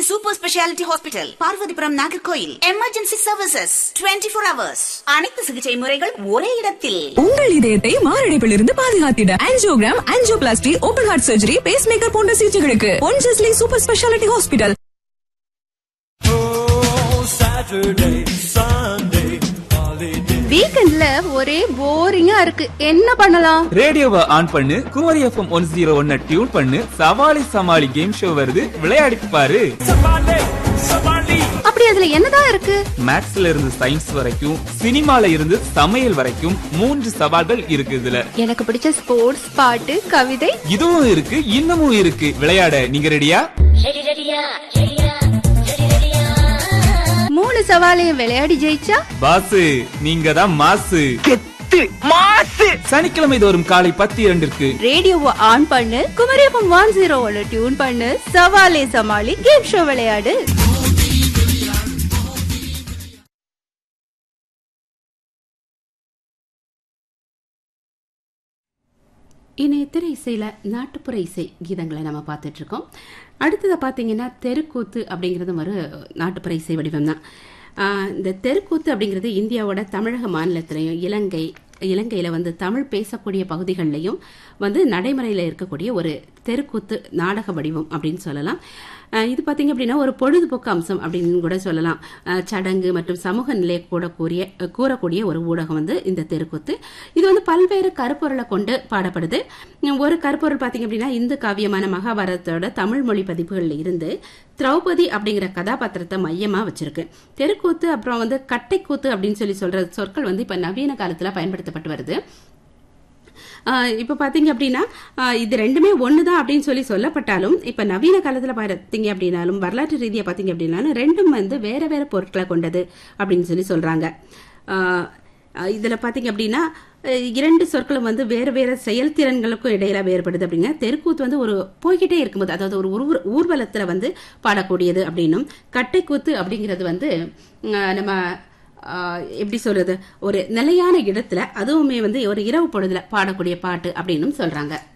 Super speciality hospital Parvathipuram Nagercoil emergency services 24 four hours அனைத்து சிகிச்சை முறைகள் ஒரே இடத்தில் உங்கள் இதயத்தை மாரடைப்பிலிருந்து பாதுகாத்திட angiogram angioplasty open heart surgery pacemaker போன்ற சிகிச்சைகளுக்கு Ponjesly super speciality hospital Saturday, Sunday, holiday. வீக்கெண்ட்ல ஒரே போரிங்கா இருக்கு என்ன பண்ணலாம் ரேடியோவை ஆன் பண்ணு குமரி எஃப்எம் ஒன் ஜீரோ ஒன்ன டியூன் பண்ணு சவாலி சமாளி கேம் ஷோ வருது விளையாடிப் பாரு Somebody, somebody. அப்படி அதுல என்னதான் இருக்கு மேத்ஸ்ல இருந்து சயின்ஸ் வரைக்கும் சினிமால இருந்து சமையல் வரைக்கும் மூன்று சவால்கள் இருக்கு இதுல எனக்கு பிடிச்ச ஸ்போர்ட்ஸ் பாட்டு கவிதை இதுவும் இருக்கு இன்னமும் இருக்கு விளையாட நீங்க ரெடியா மூணு சவாலையும் விளையாடி ஜெயிச்சா பாசு நீங்க தான் மாசு சனிக்கிழமை தோறும் காலை பத்து இரண்டிற்கு ரேடியோவை ஆன் பண்ணு குமரியப்பம் ஒன் ஜீரோ ஒன்னு டியூன் பண்ணு சவாலே சமாளி கேம் ஷோ விளையாடு இணைய திரை இசையில் நாட்டுப்புற இசை கீதங்களை நம்ம பார்த்துட்டு இருக்கோம் அடுத்ததை பார்த்தீங்கன்னா தெருக்கூத்து அப்படிங்கிறது ஒரு நாட்டுப்புற இசை வடிவம் தான் இந்த தெருக்கூத்து அப்படிங்கிறது இந்தியாவோட தமிழக மாநிலத்திலையும் இலங்கை இலங்கையில் வந்து தமிழ் பேசக்கூடிய பகுதிகளிலையும் வந்து நடைமுறையில் இருக்கக்கூடிய ஒரு தெருக்கூத்து நாடக வடிவம் அப்படின்னு சொல்லலாம் அஹ் இது பார்த்தீங்க அப்படின்னா ஒரு பொழுதுபோக்கு அம்சம் அப்படின்னு கூட சொல்லலாம் அஹ் சடங்கு மற்றும் சமூக நிலையை கூட கூறிய கூறக்கூடிய ஒரு ஊடகம் வந்து இந்த தெருக்கூத்து இது வந்து பல்வேறு கருப்பொருளை கொண்டு பாடப்படுது உம் ஒரு கருப்பொருள் பார்த்தீங்க அப்படின்னா இந்து காவியமான மகாபாரதத்தோட தமிழ் மொழி பதிப்புகளில் இருந்து திரௌபதி அப்படிங்கிற கதாபாத்திரத்தை மையமாக வச்சிருக்கு தெருக்கூத்து அப்புறம் வந்து கட்டைக்கூத்து அப்படின்னு சொல்லி சொல்ற சொற்கள் வந்து இப்போ நவீன காலத்தில் பயன்படுத்தப்பட்டு வருது ஆஹ் இப்போ பார்த்தீங்க அப்படின்னா ஆஹ் இது ரெண்டுமே ஒன்று தான் அப்படின்னு சொல்லி சொல்லப்பட்டாலும் இப்போ நவீன காலத்தில் பார்த்தீங்க அப்படின்னாலும் வரலாற்று ரீதியாக பார்த்தீங்க அப்படின்னாலும் ரெண்டும் வந்து வேற வேற பொருட்களை கொண்டது அப்படின்னு சொல்லி சொல்கிறாங்க இதில் பார்த்தீங்க அப்படின்னா அஹ் இரண்டு சொற்களும் வந்து வேறு வேறு செயல்திறன்களுக்கும் இடையில வேறுபடுது அப்படிங்க தெருக்கூத்து வந்து ஒரு போய்கிட்டே இருக்கும்போது அதாவது ஒரு ஊர் ஊர்வலத்தில் வந்து பாடக்கூடியது அப்படின்னும் கட்டைக்கூத்து அப்படிங்கிறது வந்து அஹ் நம்ம ஆஹ் எப்படி சொல்றது ஒரு நிலையான இடத்துல அதுவுமே வந்து ஒரு இரவு பொழுதுல பாடக்கூடிய பாட்டு அப்படின்னும் சொல்றாங்க